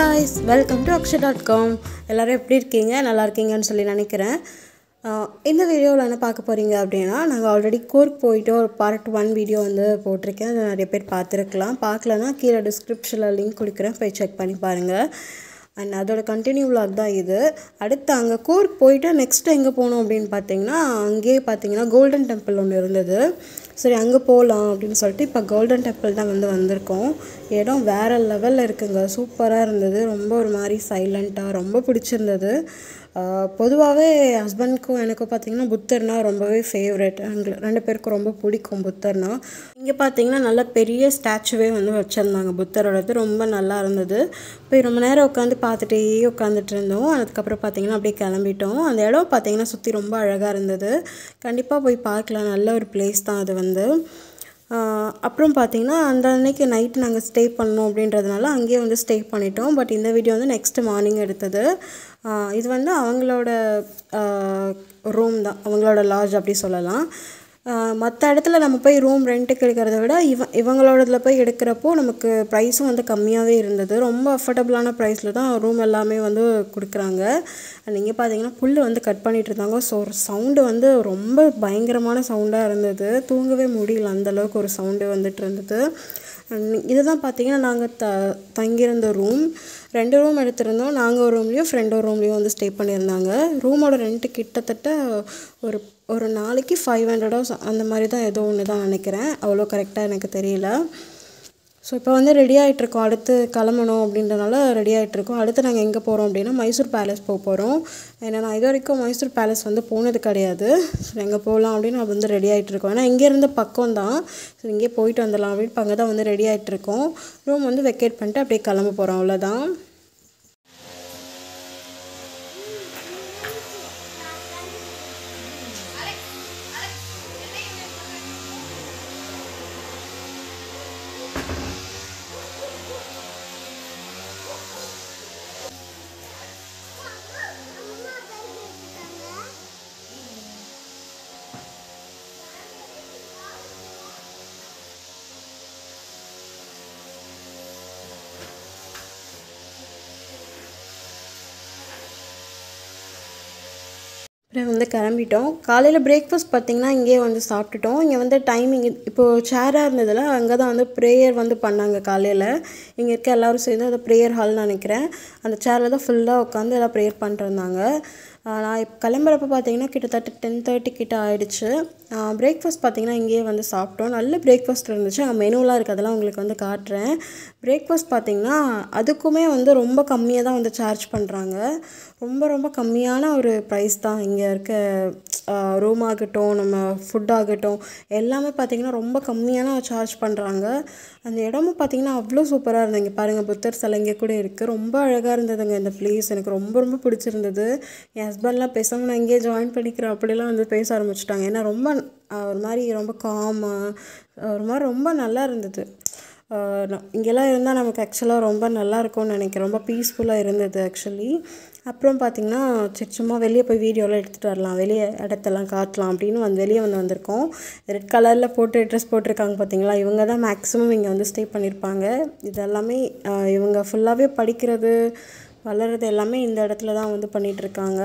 guys welcome to Akshay dot com எல்லோரும் எப்படி இருக்கீங்க நல்லா இருக்கீங்கன்னு சொல்லி நினைக்கிறேன் ஆஹ் இந்த வீடியோவில் என்ன பார்க்க போகிறீங்க அப்படின்னா நாங்கள் ஆல்ரெடி கோர்க் போயிட்டு ஒரு பார்ட் ஒன் வீடியோ வந்து போட்டிருக்கேன் அதை நிறைய பேர் பார்த்துருக்கலாம் பார்க்கலன்னா கீழே டிஸ்கிரிப்ஷனில் லிங்க் கொடுக்குறேன் போய் செக் பண்ணி பாருங்கள் அண்ட் அதோட கண்டினியூ vlog தான் இது அடுத்து அங்கே கூர்க் போயிட்டு நெக்ஸ்ட் எங்கே போனோம் அப்படின்னு பார்த்தீங்கன்னா அங்கேயே பார்த்தீங்கன்னா கோல்டன் டெம்பிள் ஒன்று இருந்தது சரி அங்கே போகலாம் அப்படின்னு சொல்லிட்டு இப்போ கோல்டன் டெம்பிள் தான் வந்து வந்திருக்கோம் இடம் வேறு லெவலில் இருக்குங்க சூப்பராக இருந்தது ரொம்ப ஒரு மாதிரி சைலண்ட்டாக ரொம்ப பிடிச்சிருந்தது பொதுவாகவே ஹஸ்பண்ட்க்கும் எனக்கும் பார்த்தீங்கன்னா புத்தர்னா ரொம்பவே ஃபேவரட் ரெண்டு பேருக்கும் ரொம்ப பிடிக்கும் புத்தர்னா இங்கே பார்த்தீங்கன்னா நல்ல பெரிய ஸ்டாச்சுவே வந்து வச்சுருந்தாங்க புத்தரோடது ரொம்ப நல்லா இருந்தது போய் ரொம்ப நேரம் உட்காந்து பார்த்துட்டே உட்காந்துட்டு இருந்தோம் அதுக்கப்புறம் பார்த்தீங்கன்னா அப்படியே கிளம்பிட்டோம் அந்த இடம் பார்த்தீங்கன்னா சுற்றி ரொம்ப அழகாக இருந்தது கண்டிப்பாக போய் பார்க்கலாம் நல்ல ஒரு பிளேஸ் தான் அது வந்து ஆஹ் அப்புறம் பார்த்தீங்கன்னா அந்த அன்னைக்கு நைட் நாங்கள் ஸ்டே பண்ணோம் அப்படின்றதுனால அங்கேயே வந்து ஸ்டே பண்ணிட்டோம் பட் இந்த வீடியோ வந்து நெக்ஸ்ட் மார்னிங் எடுத்தது ஆஹ் இது வந்து அவங்களோட ரூம் தான் அவங்களோட லாட்ஜ் அப்படி சொல்லலாம் மற்ற இடத்துல நம்ம போய் ரூம் ரெண்ட்டுக்கு எடுக்கிறத விட இவ இவங்களோடதுல போய் எடுக்கிறப்போ நமக்கு ப்ரைஸும் வந்து கம்மியாகவே இருந்தது ரொம்ப அஃபோர்டபுளான ப்ரைஸில் தான் ரூம் எல்லாமே வந்து கொடுக்குறாங்க நீங்கள் பார்த்தீங்கன்னா புல் வந்து கட் பண்ணிட்டு இருந்தாங்க ஸோ சவுண்டு வந்து ரொம்ப பயங்கரமான சவுண்டாக இருந்தது தூங்கவே முடியல அந்தளவுக்கு ஒரு சவுண்டு வந்துட்டு இருந்தது இதுதான் பார்த்தீங்கன்னா நாங்கள் த தங்கியிருந்த ரூம் ரெண்டு ரூம் எடுத்திருந்தோம் நாங்கள் ஒரு ரூம்லேயும் ஃப்ரெண்ட் ஒரு ரூம்லேயும் வந்து ஸ்டே பண்ணியிருந்தாங்க ரூமோட ரெண்ட்டு கிட்டத்தட்ட ஒரு ஒரு நாளைக்கு ஃபைவ் ஹண்ட்ரடோ அந்த மாதிரி தான் ஏதோ ஒன்று தான் நினைக்கிறேன் அவ்வளோ கரெக்டாக எனக்கு தெரியல ஸோ இப்போ வந்து ரெடி ஆகிட்ருக்கோம் அடுத்து கிளம்பணும் அப்படின்றனால ரெடி ஆகிட்ருக்கோம் அடுத்து நாங்கள் எங்கே போகிறோம் அப்படின்னா மைசூர் பேலஸ் போக போகிறோம் ஏன்னா நான் இது வரைக்கும் மைசூர் பேலஸ் வந்து போனது கிடையாது ஸோ எங்கே போகலாம் அப்படின்னு நான் வந்து ரெடி ஆகிட்ருக்கோம் ஏன்னா இங்கேருந்து பக்கம் தான் ஸோ இங்கே போயிட்டு வந்துடலாம் அப்படின்னு இப்போ அங்கே தான் வந்து ரெடி ஆகிட்ருக்கோம் ரூம் வந்து வெக்கேட் பண்ணிட்டு அப்படியே கிளம்ப போகிறோம் அவ்வளோதான் அப்புறம் வந்து கிளம்பிட்டோம் காலையில் பிரேக்ஃபாஸ்ட் பார்த்திங்கன்னா இங்கேயே வந்து சாப்பிட்டுட்டோம் இங்கே வந்து டைமிங் இப்போது சேராக இருந்ததில் அங்கே தான் வந்து ப்ரேயர் வந்து பண்ணாங்க காலையில் இங்கே இருக்க எல்லோரும் சேர்ந்து அந்த ப்ரேயர் ஹால்னு நினைக்கிறேன் அந்த சேரில் தான் ஃபுல்லாக உட்காந்து எல்லாம் ப்ரேயர் பண்ணிட்டுருந்தாங்க நான் இப்போ கிளம்புறப்ப பார்த்தீங்கன்னா கிட்டத்தட்ட டென் தேர்ட்டி கிட்ட ஆயிடுச்சு பிரேக்ஃபாஸ்ட் பார்த்தீங்கன்னா இங்கேயே வந்து சாப்பிட்டோம் நல்ல பிரேக்ஃபாஸ்ட் இருந்துச்சு அங்கே மெனுலாம் இருக்குது அதெல்லாம் உங்களுக்கு வந்து காட்டுறேன் பிரேக்ஃபாஸ்ட் பார்த்தீங்கன்னா அதுக்குமே வந்து ரொம்ப கம்மியாக தான் வந்து சார்ஜ் பண்ணுறாங்க ரொம்ப ரொம்ப கம்மியான ஒரு ப்ரைஸ் தான் இங்கே இருக்க ரூம் ஆகட்டும் நம்ம ஃபுட் ஆகட்டும் எல்லாமே பார்த்திங்கன்னா ரொம்ப கம்மியான சார்ஜ் பண்ணுறாங்க அந்த இடமும் பார்த்திங்கன்னா அவ்வளோ சூப்பராக இருந்தது இங்கே பாருங்கள் புத்தர் சிலை இங்கே கூட இருக்குது ரொம்ப அழகாக இருந்ததுங்க இந்த ப்ளேஸ் எனக்கு ரொம்ப ரொம்ப பிடிச்சிருந்தது என் ஹஸ்பண்ட்லாம் பேசாமல் நான் இங்கேயே ஜாயின் பண்ணிக்கிறேன் அப்படிலாம் வந்து பேச ஆரம்பிச்சிட்டாங்க ஏன்னா ரொம்ப ஒரு மாதிரி ரொம்ப காமாக ஒரு மாதிரி ரொம்ப நல்லா இருந்தது இங்கெல்லாம் இருந்தால் நமக்கு ஆக்சுவலாக ரொம்ப நல்லா இருக்கும்னு நினைக்கிறேன் ரொம்ப பீஸ்ஃபுல்லாக இருந்தது ஆக்சுவலி அப்புறம் பார்த்திங்கன்னா சரி சும்மா வெளியே போய் வீடியோலாம் எடுத்துகிட்டு வரலாம் வெளியே இடத்தெல்லாம் காட்டலாம் அப்படின்னு வந்து வெளியே வந்து வந்திருக்கோம் ரெட் கலரில் போட்டு ட்ரெஸ் போட்டிருக்காங்க பார்த்தீங்களா இவங்க தான் மேக்ஸிமம் இங்கே வந்து ஸ்டே பண்ணியிருப்பாங்க இது எல்லாமே இவங்க ஃபுல்லாகவே படிக்கிறது வளர்கிறது எல்லாமே இந்த இடத்துல தான் வந்து பண்ணிகிட்ருக்காங்க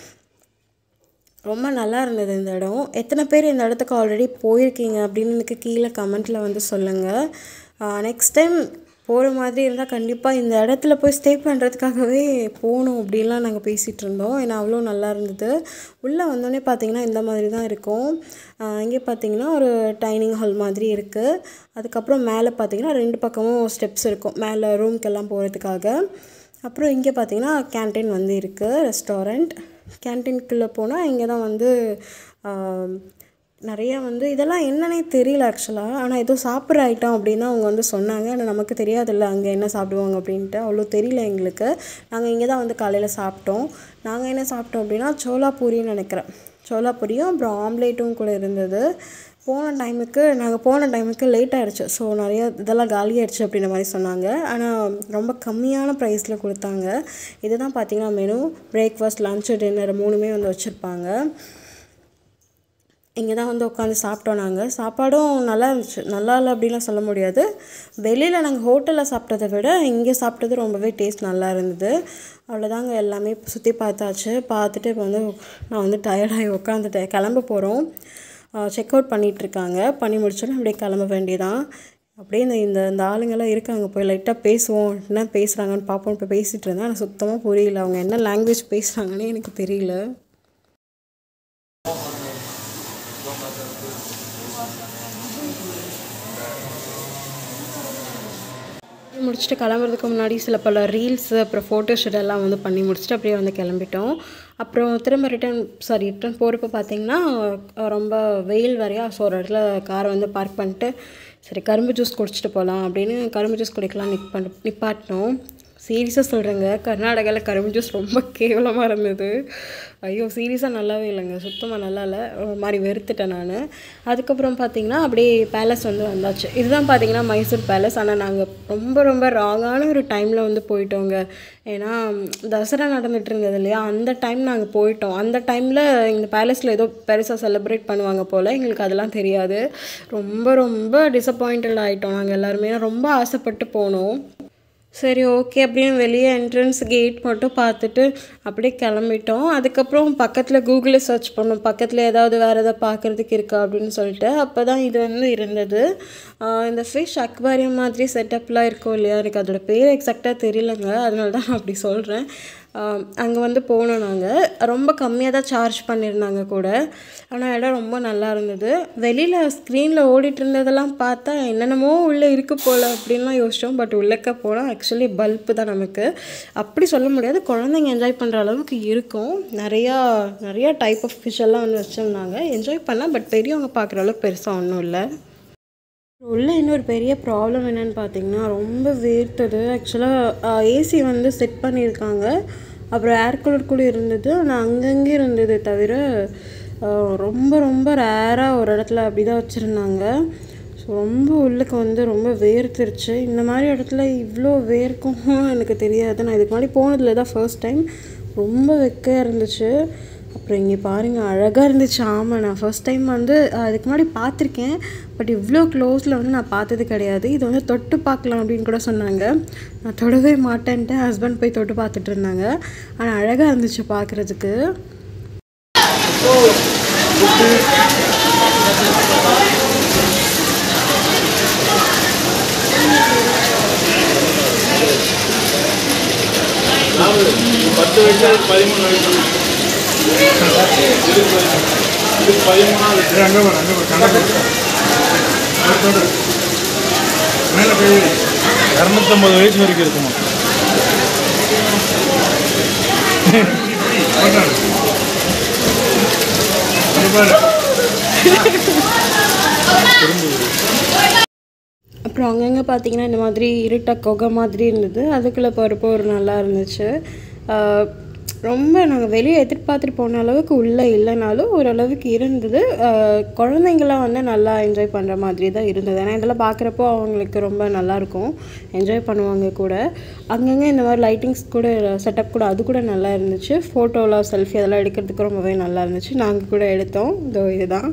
ரொம்ப நல்லா இருந்தது இந்த இடம் எத்தனை பேர் இந்த இடத்துக்கு ஆல்ரெடி போயிருக்கீங்க அப்படின்னு எனக்கு கீழே கமெண்ட்டில் வந்து சொல்லுங்கள் நெக்ஸ்ட் டைம் போகிற மாதிரி இருந்தால் கண்டிப்பாக இந்த இடத்துல போய் ஸ்டே பண்ணுறதுக்காகவே போகணும் அப்படின்லாம் நாங்கள் பேசிகிட்டு இருந்தோம் ஏன்னா அவ்வளோ நல்லா இருந்தது உள்ளே வந்தோடனே பார்த்தீங்கன்னா இந்த மாதிரி தான் இருக்கும் இங்கே பார்த்தீங்கன்னா ஒரு டைனிங் ஹால் மாதிரி இருக்குது அதுக்கப்புறம் மேலே பார்த்தீங்கன்னா ரெண்டு பக்கமும் ஸ்டெப்ஸ் இருக்கும் மேலே ரூம்க்கெல்லாம் போகிறதுக்காக அப்புறம் இங்கே பார்த்தீங்கன்னா கேன்டீன் வந்து இருக்குது ரெஸ்டாரண்ட் கேன்டீனுக்குள்ளே போனால் இங்கே தான் வந்து நிறையா வந்து இதெல்லாம் என்னன்னே தெரியல ஆக்சுவலாக ஆனால் ஏதோ சாப்பிட்ற ஐட்டம் அப்படின்னு அவங்க வந்து சொன்னாங்க ஆனால் நமக்கு தெரியாதுல்ல அங்கே என்ன சாப்பிடுவாங்க அப்படின்ட்டு அவ்வளோ தெரியல எங்களுக்கு நாங்கள் இங்கே தான் வந்து காலையில் சாப்பிட்டோம் நாங்கள் என்ன சாப்பிட்டோம் அப்படின்னா சோலா பூரின்னு நினைக்கிறேன் சோலா பூரியும் அப்புறம் ஆம்லேட்டும் கூட இருந்தது போன டைமுக்கு நாங்கள் போன டைமுக்கு லேட் ஆகிடுச்சு ஸோ நிறைய இதெல்லாம் காலியாகிடுச்சு அப்படின்ற மாதிரி சொன்னாங்க ஆனால் ரொம்ப கம்மியான ப்ரைஸில் கொடுத்தாங்க இதுதான் பார்த்தீங்கன்னா மெனு பிரேக்ஃபாஸ்ட் லன்ச்சு டின்னர் மூணுமே வந்து வச்சுருப்பாங்க இங்கே தான் வந்து உட்காந்து சாப்பிட்டோம் நாங்கள் சாப்பாடும் நல்லா இருந்துச்சு நல்லா இல்லை அப்படின்லாம் சொல்ல முடியாது வெளியில் நாங்கள் ஹோட்டலில் சாப்பிட்டதை விட இங்கே சாப்பிட்டது ரொம்பவே டேஸ்ட் நல்லா இருந்தது அவ்வளோதாங்க எல்லாமே சுற்றி பார்த்தாச்சு பார்த்துட்டு இப்போ வந்து நான் வந்து டயர்டாகி உட்காந்துட்டேன் கிளம்ப போகிறோம் செக் அவுட் பண்ணிகிட்ருக்காங்க பண்ணி முடிச்சோன்னே அப்படியே கிளம்ப வேண்டியதான் அப்படியே இந்த இந்த இந்த ஆளுங்கெல்லாம் இருக்காங்க போய் லைட்டாக பேசுவோம் என்ன பேசுகிறாங்கன்னு பார்ப்போம் இப்போ பேசிகிட்டு இருந்தேன் ஆனால் சுத்தமாக புரியல அவங்க என்ன லாங்குவேஜ் பேசுகிறாங்கன்னே எனக்கு தெரியல முடிச்சுட்டு கிளம்புறதுக்கு முன்னாடி சில பல ரீல்ஸு அப்புறம் ஃபோட்டோஷூட் எல்லாம் வந்து பண்ணி முடிச்சுட்டு அப்படியே வந்து கிளம்பிட்டோம் அப்புறம் திரும்ப ரிட்டன் சாரி ரிட்டன் போகிறப்ப பார்த்தீங்கன்னா ரொம்ப வெயில் வரையா ஸோ ஒரு இடத்துல காரை வந்து பார்க் பண்ணிட்டு சரி கரும்பு ஜூஸ் குடிச்சிட்டு போகலாம் அப்படின்னு கரும்பு ஜூஸ் குடிக்கலாம் நிப் பண்ண நிப்பாட்டினோம் சீரியஸாக சொல்கிறேங்க கர்நாடகாவில் கரும்பு ஜூஸ் ரொம்ப கேவலமாக இருந்தது ஐயோ சீரியஸாக நல்லாவே இல்லைங்க சுத்தமாக நல்லா இல்லை ஒரு மாதிரி வெறுத்துட்டேன் நான் அதுக்கப்புறம் பார்த்தீங்கன்னா அப்படியே பேலஸ் வந்து வந்தாச்சு இதுதான் பார்த்தீங்கன்னா மைசூர் பேலஸ் ஆனால் நாங்கள் ரொம்ப ரொம்ப ராங்கான ஒரு டைமில் வந்து போயிட்டோங்க ஏன்னா தசரா நடந்துட்டு இருந்தது இல்லையா அந்த டைம் நாங்கள் போயிட்டோம் அந்த டைமில் இந்த பேலஸில் ஏதோ பெருசாக செலிப்ரேட் பண்ணுவாங்க போல் எங்களுக்கு அதெல்லாம் தெரியாது ரொம்ப ரொம்ப டிசப்பாயிண்டட் ஆகிட்டோம் நாங்கள் எல்லாருமே ரொம்ப ஆசைப்பட்டு போனோம் சரி ஓகே அப்படின்னு வெளியே என்ட்ரன்ஸ் கேட் மட்டும் பார்த்துட்டு அப்படியே கிளம்பிட்டோம் அதுக்கப்புறம் பக்கத்தில் கூகுளில் சர்ச் பண்ணோம் பக்கத்தில் ஏதாவது வேறு எதாவது பார்க்குறதுக்கு இருக்கா அப்படின்னு சொல்லிட்டு அப்போ தான் இது வந்து இருந்தது இந்த ஃபிஷ் அக்வாரியம் மாதிரி செட்டப்லாம் இருக்கும் இல்லையா எனக்கு அதோட பேர் எக்ஸாக்டாக தெரியலங்க அதனால தான் நான் அப்படி சொல்கிறேன் அங்கே வந்து போனோம் நாங்கள் ரொம்ப கம்மியாக தான் சார்ஜ் பண்ணியிருந்தாங்க கூட ஆனால் இடம் ரொம்ப நல்லா இருந்தது வெளியில் ஸ்க்ரீனில் ஓடிட்டு இருந்ததெல்லாம் பார்த்தா என்னென்னமோ உள்ளே இருக்கு போல் அப்படின்லாம் யோசித்தோம் பட் உள்ளக்க போனால் ஆக்சுவலி பல்ப்பு தான் நமக்கு அப்படி சொல்ல முடியாது குழந்தைங்க என்ஜாய் பண்ணுற அளவுக்கு இருக்கும் நிறையா நிறையா டைப் ஆஃப் ஃபிஷ் எல்லாம் வந்து வச்சுருந்தாங்க என்ஜாய் பண்ணலாம் பட் பெரியவங்க பார்க்குற அளவுக்கு பெருசாக ஒன்றும் இல்லை உள்ளே இன்னொரு பெரிய ப்ராப்ளம் என்னென்னு பார்த்தீங்கன்னா ரொம்ப வேர்த்தது ஆக்சுவலாக ஏசி வந்து செட் பண்ணியிருக்காங்க அப்புறம் ஏர் கூலர் கூட இருந்தது ஆனால் அங்கங்கே இருந்தது தவிர ரொம்ப ரொம்ப ரேராக ஒரு இடத்துல அப்படி தான் வச்சுருந்தாங்க ஸோ ரொம்ப உள்ளுக்கு வந்து ரொம்ப வேர்த்துருச்சு இந்த மாதிரி இடத்துல இவ்வளோ வேர்க்கும் எனக்கு தெரியாது நான் இதுக்கு முன்னாடி போனதில் தான் ஃபர்ஸ்ட் டைம் ரொம்ப வெக்கையாக இருந்துச்சு அப்புறம் இங்கே பாருங்கள் அழகாக இருந்துச்சு ஆமாம் நான் ஃபர்ஸ்ட் டைம் வந்து அதுக்கு முன்னாடி பார்த்துருக்கேன் பட் இவ்வளோ க்ளோஸில் வந்து நான் பார்த்தது கிடையாது இது வந்து தொட்டு பார்க்கலாம் அப்படின்னு கூட சொன்னாங்க நான் தொடவே மாட்டேன்ட்டு ஹஸ்பண்ட் போய் தொட்டு பார்த்துட்டு இருந்தாங்க ஆனால் அழகாக இருந்துச்சு பார்க்குறதுக்கு பத்து வயசு பதிமூணு வயசு இது பதிமூணாவது அங்கே வர அங்கே வர கணக்கு அடுத்தோடு மேலே போய் இரநூத்தம்பது வயசு வரைக்கும் இருக்குமா போட்டாரு பாரு அப்புறம் அங்கங்கே பார்த்தீங்கன்னா இந்த மாதிரி இருட்ட குகை மாதிரி இருந்தது அதுக்குள்ளே போகிறப்போ ஒரு நல்லா இருந்துச்சு ஆஹ் ரொம்ப நாங்கள் வெளியே எதிர்பார்த்துட்டு போன அளவுக்கு உள்ளே இல்லைனாலும் ஓரளவுக்கு இருந்தது ஆஹ் குழந்தைங்களாம் வந்து நல்லா என்ஜாய் பண்ணுற மாதிரி தான் இருந்தது ஏன்னா இதெல்லாம் பார்க்குறப்போ அவங்களுக்கு ரொம்ப நல்லாயிருக்கும் என்ஜாய் பண்ணுவாங்க கூட அங்கங்கே இந்த மாதிரி லைட்டிங்ஸ் கூட செட்டப் கூட அது கூட நல்லா இருந்துச்சு ஃபோட்டோலாம் செல்ஃபி அதெல்லாம் எடுக்கிறதுக்கு ரொம்பவே நல்லா இருந்துச்சு நாங்கள் கூட எடுத்தோம் இதோ இதுதான்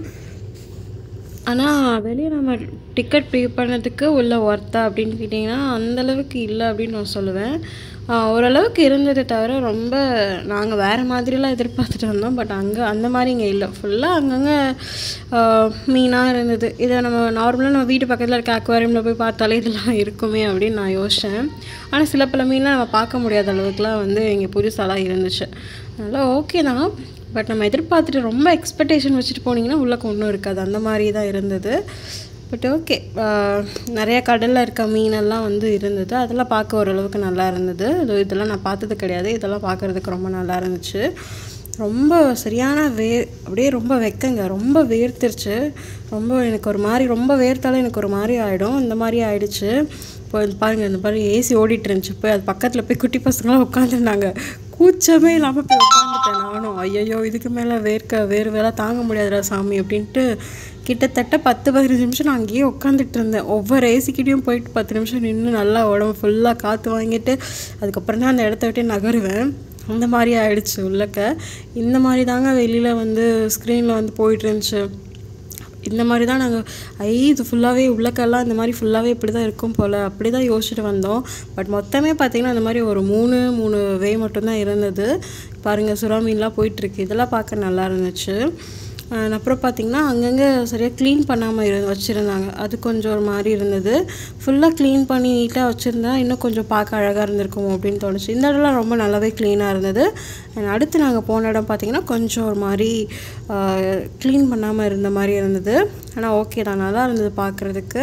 ஆனால் வெளியே நம்ம டிக்கெட் பே பண்ணதுக்கு உள்ள ஒர்த்தா அப்படின்னு கேட்டிங்கன்னா அந்தளவுக்கு இல்லை அப்படின்னு நான் சொல்லுவேன் ஆஹ் ஓரளவுக்கு இருந்ததை தவிர ரொம்ப நாங்கள் வேறு மாதிரிலாம் எதிர்பார்த்துட்டு வந்தோம் பட் அங்கே அந்த மாதிரி இங்கே இல்லை ஃபுல்லாக அங்கங்கே மீனாக இருந்தது இதை நம்ம நார்மலாக நம்ம வீட்டு பக்கத்தில் இருக்க அக்வாரியமில் போய் பார்த்தாலே இதெல்லாம் இருக்குமே அப்படின்னு நான் யோசித்தேன் ஆனால் சில பல மீன்லாம் நம்ம பார்க்க முடியாத அளவுக்குலாம் வந்து இங்கே புதுசாலாம் இருந்துச்சு அதனால் ஓகே தான் பட் நம்ம எதிர்பார்த்துட்டு ரொம்ப எக்ஸ்பெக்டேஷன் வச்சுட்டு போனீங்கன்னா உள்ளே ஒன்றும் இருக்காது அந்த மாதிரி தான் இருந்தது பட் ஓகே நிறைய கடலில் இருக்க மீனெல்லாம் வந்து இருந்தது அதெல்லாம் பார்க்க ஓரளவுக்கு நல்லா இருந்தது இது இதெல்லாம் நான் பார்த்தது கிடையாது இதெல்லாம் பார்க்குறதுக்கு ரொம்ப நல்லா இருந்துச்சு ரொம்ப சரியான வே அப்படியே ரொம்ப வெக்கங்க ரொம்ப வேர்த்துருச்சு ரொம்ப எனக்கு ஒரு மாதிரி ரொம்ப வேர்த்தாலும் எனக்கு ஒரு மாதிரி ஆகிடும் இந்த மாதிரி ஆயிடுச்சு இப்போ இது பாருங்க இந்த மாதிரி ஏசி ஓடிட்டு இருந்துச்சு போய் அது பக்கத்தில் போய் குட்டி பசங்களாம் உட்காந்துருந்தாங்க கூச்சமே இல்லாமல் போய் உட்காந்துட்டேன் நானும் ஐயையோ இதுக்கு மேலே வேர்க்க வேறு வேலை தாங்க முடியாதுடா சாமி அப்படின்ட்டு கிட்டத்தட்ட பத்து பதினஞ்சு நிமிஷம் நான் அங்கேயே உட்காந்துட்டு இருந்தேன் ஒவ்வொரு ஏசிக்கிட்டையும் போயிட்டு பத்து நிமிஷம் நின்று நல்லா உடம்பு ஃபுல்லாக காற்று வாங்கிட்டு அதுக்கப்புறம் தான் அந்த இடத்த விட்டே நகருவேன் அந்த மாதிரி ஆயிடுச்சு உள்ளக்க இந்த மாதிரி தாங்க வெளியில் வந்து ஸ்க்ரீனில் வந்து போயிட்டு இருந்துச்சு இந்த மாதிரி தான் நாங்கள் ஐ இது ஃபுல்லாகவே உள்ளக்கெல்லாம் இந்த மாதிரி ஃபுல்லாகவே இப்படி தான் இருக்கும் போல் அப்படி தான் யோசிச்சுட்டு வந்தோம் பட் மொத்தமே பார்த்திங்கன்னா இந்த மாதிரி ஒரு மூணு மூணு வே மட்டும்தான் இருந்தது பாருங்கள் சுறா மீன்லாம் போயிட்டுருக்கு இதெல்லாம் பார்க்க நல்லா இருந்துச்சு அஹ் அப்புறம் பார்த்திங்கன்னா அங்கங்கே சரியாக க்ளீன் பண்ணாமல் இரு வச்சுருந்தாங்க அது கொஞ்சம் ஒரு மாதிரி இருந்தது ஃபுல்லாக க்ளீன் பண்ணி நீட்டாக வச்சுருந்தா இன்னும் கொஞ்சம் பார்க்க அழகாக இருந்திருக்கும் அப்படின்னு தோணுச்சு இந்த இடம்லாம் ரொம்ப நல்லாவே க்ளீனாக இருந்தது And அடுத்து நாங்கள் போன இடம் பார்த்திங்கன்னா கொஞ்சம் ஒரு மாதிரி க்ளீன் பண்ணாமல் இருந்த மாதிரி இருந்தது ஆனால் ஓகே தான் நல்லா இருந்தது பார்க்குறதுக்கு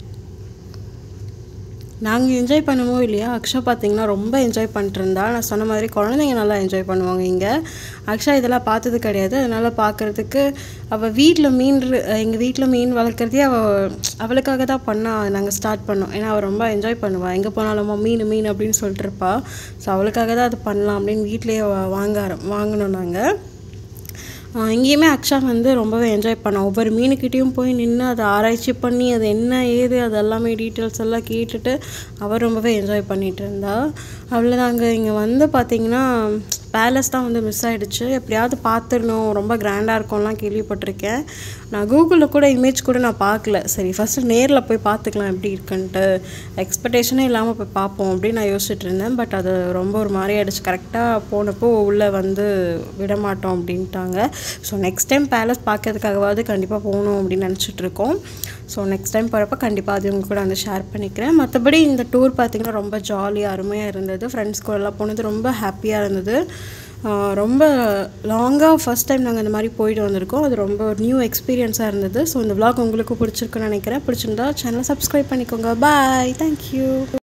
நாங்கள் என்ஜாய் பண்ணுமோ இல்லையா அக்ஷா பார்த்தீங்கன்னா ரொம்ப என்ஜாய் பண்ணிட்டு இருந்தா நான் சொன்ன மாதிரி குழந்தைங்க நல்லா என்ஜாய் பண்ணுவாங்க இங்கே அக்ஷா இதெல்லாம் பார்த்தது கிடையாது அதனால் பார்க்குறதுக்கு அவள் வீட்டில் மீன் எங்கள் வீட்டில் மீன் வளர்க்குறதே அவள் அவளுக்காக தான் பண்ண நாங்கள் ஸ்டார்ட் பண்ணோம் ஏன்னா அவள் ரொம்ப என்ஜாய் பண்ணுவாள் எங்கே போனாலும் மீன் மீன் அப்படின்னு சொல்லிட்டு இருப்பா ஸோ அவளுக்காக தான் அது பண்ணலாம் அப்படின்னு வீட்டிலேயே வாங்க ஆரம்- வாங்கினோம் நாங்கள் ஆஹ் இங்கேயுமே அக்ஷா வந்து ரொம்பவே என்ஜாய் பண்ணோம் ஒவ்வொரு மீனுக்கிட்டேயும் போய் நின்று அதை ஆராய்ச்சி பண்ணி அது என்ன ஏது அது எல்லாமே டீட்டெயில்ஸ் எல்லாம் கேட்டுட்டு அவள் ரொம்பவே என்ஜாய் பண்ணிட்டு இருந்தா அவளை நாங்கள் இங்கே வந்து பார்த்தீங்கன்னா பேலஸ் தான் வந்து மிஸ் ஆகிடுச்சு எப்படியாவது பார்த்துடணும் ரொம்ப கிராண்டாக இருக்கும்லாம் கேள்விப்பட்டிருக்கேன் நான் கூகுளில் கூட இமேஜ் கூட நான் பார்க்கல சரி ஃபஸ்ட்டு நேரில் போய் பார்த்துக்கலாம் எப்படி இருக்குன்ட்டு எக்ஸ்பெக்டேஷனே இல்லாமல் போய் பார்ப்போம் அப்படின்னு நான் யோசிச்சுட்டு இருந்தேன் பட் அது ரொம்ப ஒரு மாதிரி ஆயிடுச்சு கரெக்டாக போனப்போ உள்ளே வந்து விட மாட்டோம் அப்படின்ட்டாங்க ஸோ நெக்ஸ்ட் டைம் பேலஸ் பார்க்கறதுக்காகவாவது கண்டிப்பாக போகணும் அப்படின்னு நினச்சிட்டு இருக்கோம் ஸோ நெக்ஸ்ட் டைம் போகிறப்ப கண்டிப்பாக அது உங்க கூட வந்து ஷேர் பண்ணிக்கிறேன் மற்றபடி இந்த டூர் பார்த்திங்கன்னா ரொம்ப ஜாலியாக அருமையாக இருந்தது ஃப்ரெண்ட்ஸ் கூடலாம் போனது ரொம்ப ஹாப்பியாக இருந்தது ஆஹ் ரொம்ப லாங்காக ஃபஸ்ட் டைம் நாங்கள் இந்த மாதிரி போயிட்டு வந்திருக்கோம் அது ரொம்ப ஒரு நியூ எக்ஸ்பீரியன்ஸாக இருந்தது ஸோ இந்த vlog உங்களுக்கு பிடிச்சிருக்குன்னு நினைக்கிறேன் பிடிச்சிருந்தா சேனலை சப்ஸ்கிரைப் பண்ணிக்கோங்க பாய் தேங்க்யூ